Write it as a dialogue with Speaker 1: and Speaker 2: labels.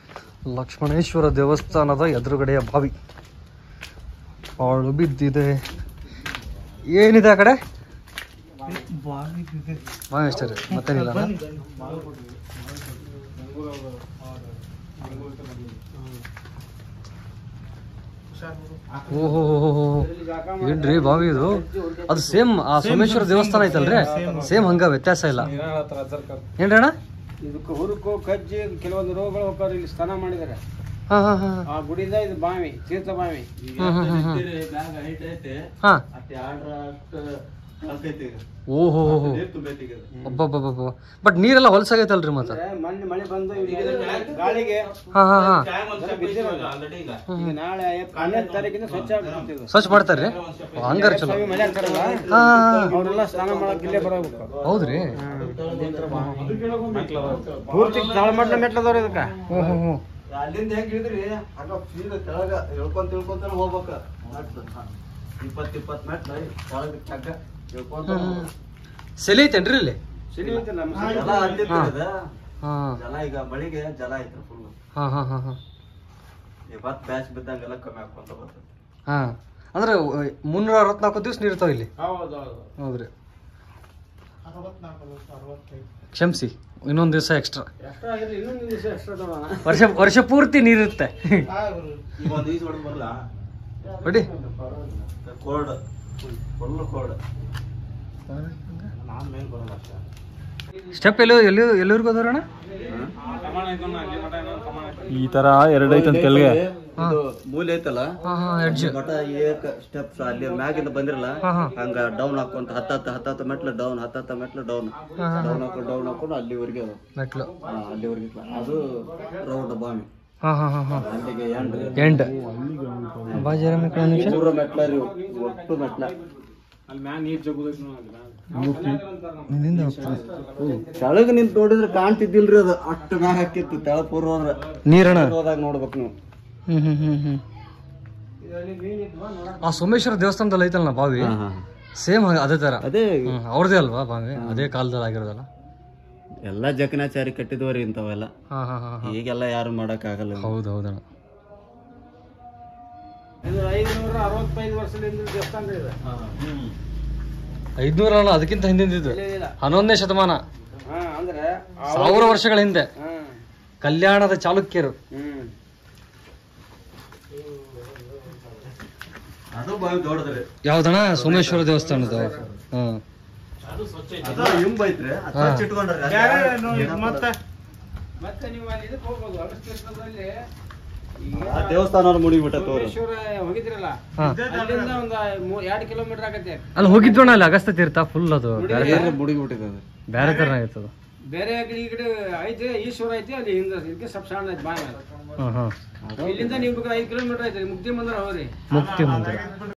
Speaker 1: ಲಕ್ಷ್ಮಣೇಶ್ವರ ದೇವಸ್ಥಾನದ ಎದುರುಗಡೆಯ ಬಾವಿ ಪಾಳು ಬಿದ್ದಿದೆ ಏನಿದೆ ಆ ಕಡೆ ಬಾವಿ ಅಷ್ಟೇ ರೀ ಮತ್ತೇನಿಲ್ಲ ಅಲ್ಲ? ಓಹೋ ಏನ್ರಿ ಬಾವಿ ಇದು ಅದು ಸೇಮ್ ಆ ಸೋಮೇಶ್ವರ ದೇವಸ್ಥಾನ ಐತಲ್ರಿ ಸೇಮ್ ಹಂಗ ವ್ಯತ್ಯಾಸ ಇಲ್ಲ ಏನ್ರಿ ಅಣ್ಣ
Speaker 2: ಇದಕ್ಕೆ ಹುರುಕು ಕಜ್ಜಿ ಕೆಲವೊಂದು ರೋಗಗಳು ಹೋಗ್ತಾರೆ ಇಲ್ಲಿ ಸ್ನಾನ ಮಾಡಿದ್ದಾರೆ
Speaker 1: ಹಾ ಹಾ ಹಾ
Speaker 2: ಆ ಗುಡಿದ ಇದು ಬಾವಿ ತೀರ್ಥ ಬಾವಿ
Speaker 1: ಹ್ಮ್ ಹ್ಮ್ ಹ್ಮ್ ಹಾ ಓಹೋ ಅಬ್ಬಬ್ಬಬ್ಬ ಬಟ್ ನೀರೆಲ್ಲ ಹೊಲಸಾಗೈತಲ್ರಿ ಮತ್ತೆ
Speaker 2: ಅಂದ್ರೆ ಮೊನ್ನೆ ಮಳೆ ಬಂದು ಇಲ್ಲಿ ಗಾಳಿಗೆ
Speaker 1: ಹಾ ಹಾ ಹಾ
Speaker 2: ಜರ ಬಿದ್ದಿರೋದು. ಈಗ ನಾಳೆ ಹನ್ನೊಂದು ತಾರೀಕಿಂದ ಸ್ವಚ್ಛ ಆಗ್ಬಿಡುತ್ತೆ ಇದು.
Speaker 1: ಸ್ವಚ್ಛ ಮಾಡ್ತಾರ್ರಿ ಓ, ಹಂಗಾರ ಚಲೋ
Speaker 2: ಸ್ವಾಮಿ ಮನೆ ಹಾಕ್ತಾರಲ್ಲ
Speaker 1: ಹಾ
Speaker 2: ಅವರೆಲ್ಲ ಸ್ನಾನ ಮಾಡಕ್ ಇಲ್ಲೇ ಬರೋಗ್ಬೇಕು
Speaker 1: ಹೌದ್ರಿ
Speaker 2: ಪೂರ್ತಿ ತಳಮಟ್ಲ ಮೆಟ್ಲದವ್ರ ಇದಕ್ಕ
Speaker 1: ಹ್ಞೂ ಹ್ಞೂ ಹ್ಞೂ
Speaker 3: ಅಲ್ಲಿಂದ ಹೆಂಗ್ ಹಿಡಿದ್ರಿ ಹಂಗ ಸೀದಾ ಕೆಳಗ ಇಳ್ಕೊಂತ ಇಳ್ಕೊಂತ ಹೋಗ್ಬೇಕ ಇಪ್ಪತ್ ಇಪ್ಪತ್ ಮೆಟ್ಲ ಕೆಳಗ ಚಕ್ಕ ಇಳ್ಕೊಂತ
Speaker 1: ಸೆಲೆ ಐತೇನ್ರಿ ಇಲ್ಲಿ
Speaker 2: ಸಿಡಿ ಐತಲ್ಲ ನಮ್ಮ
Speaker 3: ಜಲ
Speaker 2: ಸೈಡ್.
Speaker 3: ಅಲ್ಲಿರ್ತದ
Speaker 1: ಹಾ
Speaker 3: ಜಲ ಈಗ ಮಳಿಗೆ ಜಲ ಐತ್ರಿ ಫುಲ್
Speaker 1: ಹಾ ಹಾ ಹಾ ಹಾ
Speaker 3: ಇವತ್ ಬ್ಯಾಚ್ ಬಿದ್ದಂಗೆಲ್ಲ ಕಮ್ಮಿ ಹಾಕೊಂತ ಬರ್ತದೆ
Speaker 1: ಹಾ ಅಂದ್ರೆ ಮುನ್ನೂರ ಅರವತ್ನಾಲ್ಕು ದಿವಸ ನೀರು ಇರ್ತಾವ ಇಲ್ಲಿ
Speaker 2: ಹೌದು ಹೌದು
Speaker 1: ಹೌದ್ರಿ ಕ್ಷಮಿಸಿ ಇನ್ನೊಂದು ದಿವಸ ಎಕ್ಸ್ಟ್ರಾ
Speaker 2: ಎಕ್ಸ್ಟ್ರಾ ಇರ್ಲಿ ಇನ್ನೊಂದು ದಿವಸ ಎಕ್ಸ್ಟ್ರಾ ತಗೋಣ
Speaker 1: ವರ್ಷ ವರ್ಷ ಪೂರ್ತಿ ನೀರಿರುತ್ತೆ
Speaker 3: ಈಗ ಒಂದ್ ಈಜ್ ಹೊಡೆದ್ ಬರಲ್ಲ
Speaker 1: ಹೊಡಿ
Speaker 3: ಕೋಲ್ಡ್ ಫುಲ್ ಕೋಲ್ಡ್ ನಾನ್ ಮೇಲ್ ಬರಲ್ಲ ಅಷ್ಟೇ
Speaker 1: ಸ್ಟೆಪ್ ಎಲ್ಲಿ ಎಲ್ಲಿ ಎಲ್ಲಿವರೆಗೂ ಅದಾರಣ
Speaker 4: ಈ ತರ ಎರಡು ಐತೆ ಅಂತ ಕೆಳಗೆ
Speaker 3: ಇದು ಮೂಲೆ ಐತಲ್ಲ
Speaker 1: ಹಾ ಹಾ ಎಡ್ಜ್
Speaker 3: ಮಠ ಏಕ ಸ್ಟೆಪ್ಸ್ ಅಲ್ಲಿ ಮ್ಯಾಗಿಂದ ಬಂದಿರಲ್ಲ
Speaker 1: ಹಾ ಹಾ
Speaker 3: ಹಂಗ ಡೌನ್ ಹಾಕೊಂತ ಹತ್ತತ್ತ ಹತ್ತತ್ತ ಮೆಟ್ಲು ಡೌನ್ ಹತ್ತತ್ತ ಮೆಟ್ಲು ಡೌನ್
Speaker 1: ಹಾ ಹಾ
Speaker 3: ಡೌನ್ ಹಾಕೊಂಡು ಡೌನ್ ಹಾಕೊಂಡು ಅಲ್ಲಿವರೆಗೆ ಅದು
Speaker 1: ಮೆಟ್ಲು
Speaker 3: ಹಾ, ಅಲ್ಲಿವರೆಗೆ ಇಟ್ಲ. ಅದು ರೌಂಡ್ ಬಾವಿ
Speaker 1: ಹಾ ಹಾ ಹಾ ಹಾ
Speaker 3: ಅಲ್ಲಿಗೆ ಎಂಡ್ರಿ
Speaker 1: ಎಂಡ್ ಬಾಜಾರ ನಿಮಿಷ
Speaker 3: ಮೂರು ಮೆಟ್ಲ ರೀ ಇವು. ಒಟ್ಟು ಮೆಟ್ಲ
Speaker 2: ಅಲ್ಲಿ ಮ್ಯಾಗ ನೀರ್ ಜಗುದೈತಿ ನೋಡಿ
Speaker 1: ನಿನ್ನಿಂದ
Speaker 3: ಕೆಳಗ ನಿಂತ್ ನೋಡಿದ್ರೆ ಕಾಣ್ತಿದ್ದಿಲ್ರಿ ಅದು ಅಷ್ಟು ಮ್ಯಾಗ ಹಾಕಿತ್ತು ತೆಳ ಪೂರ್ವ ಹೋದ್ರ
Speaker 1: ನೀರಣ
Speaker 3: ಹೋದಾಗ ನೋಡ್ಬೇಕು ನೀವು
Speaker 1: ಹ್ಮ್ ಹ್ಮ್ ಹ್ಮ್ ಹ್ಮ್ ಆ ಸೋಮೇಶ್ವರ ದೇವಸ್ಥಾನದಲ್ಲಿ ಐತಲ್ಲ ಬಾವಿ ಸೇಮ್ ಅದೇ ತರ
Speaker 3: ಅದೇ
Speaker 1: ಹ್ಮ್, ಅವ್ರದೇ ಅಲ್ವಾ ಬಾವಿ ಅದೇ ಕಾಲದಲ್ಲಿ ಆಗಿರೋದಲ್ಲ
Speaker 3: ಎಲ್ಲಾ ಜಕನಾಚಾರಿ ಕಟ್ಟಿದ್ವರಿ ಇಂಥವೆಲ್ಲ
Speaker 1: ಹಾ ಹಾ ಹಾ ಹಾ
Speaker 3: ಈಗೆಲ್ಲ ಯಾರು ಮಾಡಕ್ ಆಗಲ್ಲ
Speaker 1: ಹೌದು ಹೌದಣ್ಣ
Speaker 2: ಇದು ಐದುನೂರ ಅರವತ್ತೈದು ವರ್ಷದಿಂದ ದೇವಸ್ಥಾನ ಇದೆ
Speaker 1: ಐದ್ನೂರ ಅಲ್ಲ ಅದಕ್ಕಿಂತ ಹಿಂದಿದ್ದು
Speaker 2: ಇಲ್ಲ, ಇಲ್ಲ
Speaker 1: ಹನ್ನೊಂದನೇ ಶತಮಾನ
Speaker 2: ಹಾ ಅಂದ್ರೆ
Speaker 1: ಸಾವಿರ ವರ್ಷಗಳ ಹಿಂದೆ
Speaker 2: ಹಾ
Speaker 1: ಕಲ್ಯಾಣದ ಚಾಲುಕ್ಯರು
Speaker 2: ಹ್ಮ್
Speaker 3: ಅದು ಬಾವಿ ದೊಡ್ಡದ್ರಿ
Speaker 1: ಯಾವ್ದಣ್ಣ ಸೋಮೇಶ್ವರ ದೇವಸ್ಥಾನದ ಹ್ಮ್
Speaker 3: ಅದು ಹಿಂಬ ಐತ್ರಿ ಅದ್ ಸ್ವಚ್ಛ ಇಟ್ಕೊಂಡ್ರಿ ಅದ್
Speaker 2: ಮತ್ತೆ ಮತ್ತೆ ನೀವು ಅಲ್ಲಿ ಇದಕ್ಕೆ ಹೋಗ್ಬೋದು ಅಗಸ್ತ್ಯದಲ್ಲಿ
Speaker 3: ಆ ದೇವಸ್ಥಾನ ಮುಡಿಬಿಟ್ಟ ತೋರಿ
Speaker 2: ಸೋಮೇಶ್ವರ ಹೋಗಿದ್ರಲ್ಲ
Speaker 1: ಹಾ.
Speaker 2: ಅಲ್ಲಿಂದ ಒಂದ್ ಮೂ- ಎರಡ್ ಕಿಲೋಮೀಟರ್ ಆಗತ್ತೆ
Speaker 1: ಅಲ್ಲಿ ಹೋಗಿದ್ವಣ್ಣ ಅಲ್ಲಿ ಅಗಸ್ತ್ಯ ತೀರ್ಥ ಫುಲ್ ಅದು ಬೇರೆ
Speaker 3: ಮುಡಿಬಿಟ್ಟಿದೆ ಅದು
Speaker 1: ಬೇರೆ ತರ ಆಗಿರ್ತದ
Speaker 2: ಬೇರೆ ಕಡೆ ಈ ಕಡೆ ಐತೆ ಈಶ್ವರ ಐತಿ ಅಲ್ಲಿ ಹಿಂದೆ ಇದಕ್ಕೆ ಸ್ವಲ್ಪ ಸಣ್ಣ ಐತಿ ಬಾಯಿ
Speaker 1: ಹ್ಮ್ ಹ್ಮ್
Speaker 2: ಇಲ್ಲಿಂದ ನೀವು ಬೇಕಾದ್ರೆ ಐದು ಕಿಲೋಮೀಟರ್ ಐತೆ ಮುಕ್ತಿ ಮಂದಿರ ಹೋಗ್ರಿ
Speaker 1: ಮುಕ್ತಿ ಮಂದಿರ